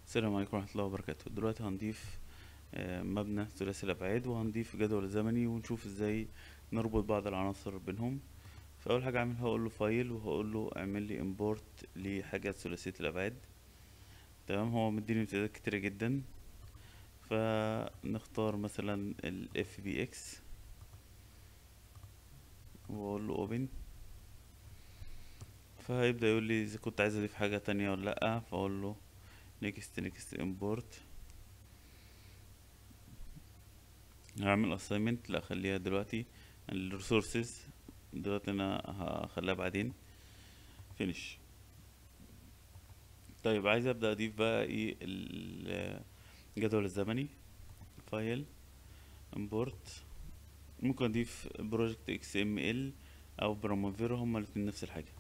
السلام عليكم ورحمة الله وبركاته دلوقتي هنضيف آه، مبنى ثلاثي الأبعاد وهنضيف جدول زمني ونشوف ازاي نربط بعض العناصر بينهم فأول حاجة أعملها هقول له فايل وهقول له اعمل لي امبورت لحاجات ثلاثية الأبعاد تمام هو مديني امتدادات كتيرة جدا فنختار مثلا ال FBX واقول له open فهيبدأ يقول لي إذا كنت عايز أضيف حاجة تانية ولا لأ فأقول له next next import هعمل assignment لا خليها دلوقتي ال resources دلوقتي انا هخليها بعدين finish طيب عايز ابدا اضيف بقى ايه الجدول الزمني فايل import ممكن اضيف project xml او برامافيرو هما الاتنين نفس الحاجه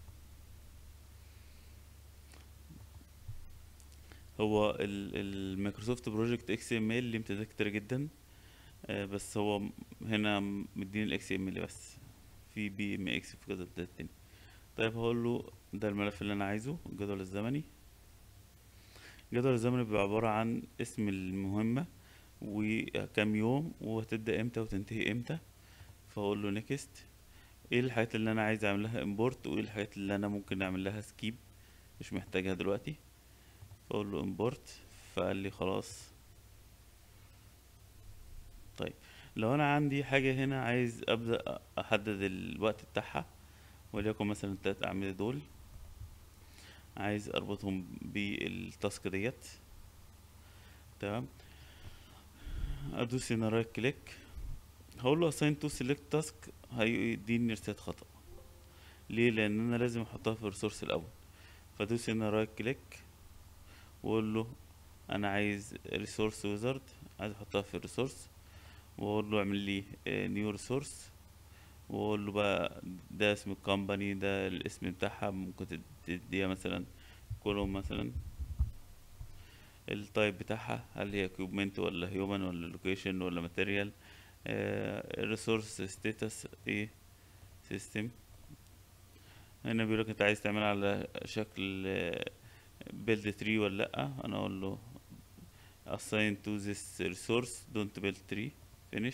هو المايكروسوفت بروجكت اكس ام ال ليه امتدادات كتير جدا آه، بس هو م- هنا مديني الاكس ام ال بس في بي ام اكس في كذا امتداد تاني طيب هقول له ده الملف اللي انا عايزه الجدول الزمني الجدول الزمني بيبقى عبارة عن اسم المهمة وكام يوم وهتبدأ امتى وتنتهي امتى فاقول له نيكست ايه الحاجات اللي انا عايز اعمل لها امبورت وايه الحاجات اللي انا ممكن اعمل لها سكيب مش محتاجها دلوقتي فاقول له امبورت فقال لي خلاص طيب لو انا عندي حاجة هنا عايز ابدأ احدد الوقت بتاعها وليكن مثلا التلات اعمدة دول عايز اربطهم بالتاسك ديت تمام ادوس هنا رايت كليك هقول له assign to select task هيديني رسالة خطأ ليه لان انا لازم احطها في الريسورس الاول فادوس هنا رايت كليك واقول له انا عايز ريسورس ويزارد عايز احطها في الريسورس واقول له اعمل لي نيو ريسورس واقول له بقى ده اسم الكومباني ده الاسم بتاعها ممكن تد- تديها مثلا كولوم مثلا التايب بتاعها هل هي كوبمنت ولا هيومن ولا لوكيشن ولا ماتيريال الريسورس ستاتس ايه سيستم هنا بيقول لك انت عايز تعملها على شكل بيلد تري ولا لا انا اقول له assign to this resource don't build tree finish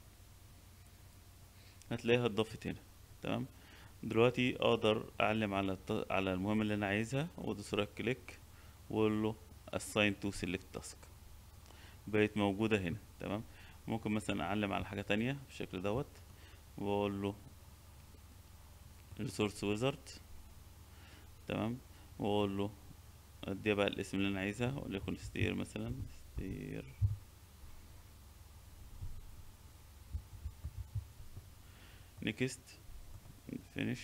هتلاقيها اتضافت هنا تمام دلوقتي اقدر اعلم على الت... على المهمة اللي انا عايزها وادوس رايت كليك واقول له assign to select task بقت موجودة هنا تمام ممكن مثلا اعلم على حاجة تانية بالشكل دوت واقول له resource wizard تمام واقول له اديها بقى الاسم اللي انا عايزها وليكن ستير مثلا ستير نيكست فينيش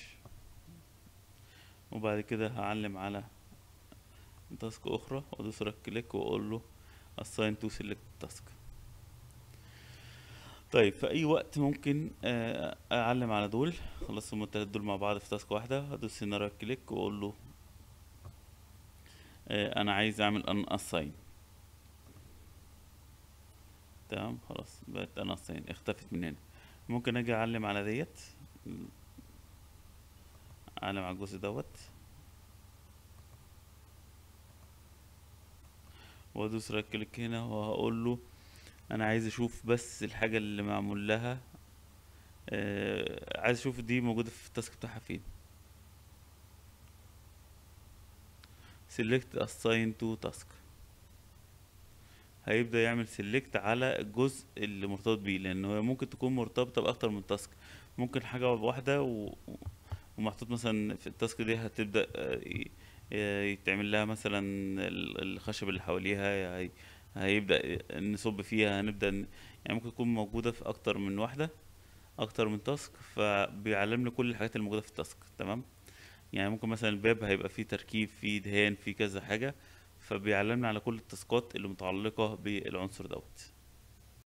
وبعد كده هعلم على تاسك اخرى وادوس رايت كليك واقول له assign to select task طيب في اي وقت ممكن آه، اعلم على دول خلاص هما التلات دول مع بعض في تاسك واحدة هدوس هنا رايت كليك واقول له آه، انا عايز اعمل ان اساين تمام خلاص بقت ان اساين اختفت من هنا ممكن اجي اعلم على ديت اعلم على الجزء دوت وادوس رايت كليك هنا وهقول له انا عايز اشوف بس الحاجة اللي معمول لها آه عايز اشوف دي موجودة في التاسك بتاعها فين select assign to task هيبدأ يعمل select على الجزء اللي مرتبط بيه لأن هو ممكن تكون مرتبطة بأكتر من تاسك ممكن حاجة واحدة و... ومحطوط مثلا في التاسك دي هتبدأ آه، ي- آه، يتعمل لها مثلا ال- الخشب اللي حواليها هي... هيبدأ نصب فيها هنبدأ ن... يعني ممكن تكون موجودة في أكتر من واحدة أكتر من تاسك فبيعلمني كل الحاجات الموجودة في التاسك تمام يعني ممكن مثلا الباب هيبقى فيه تركيب فيه دهان فيه كذا حاجة فبيعلمنا على كل التاسكات اللي متعلقة بالعنصر دوت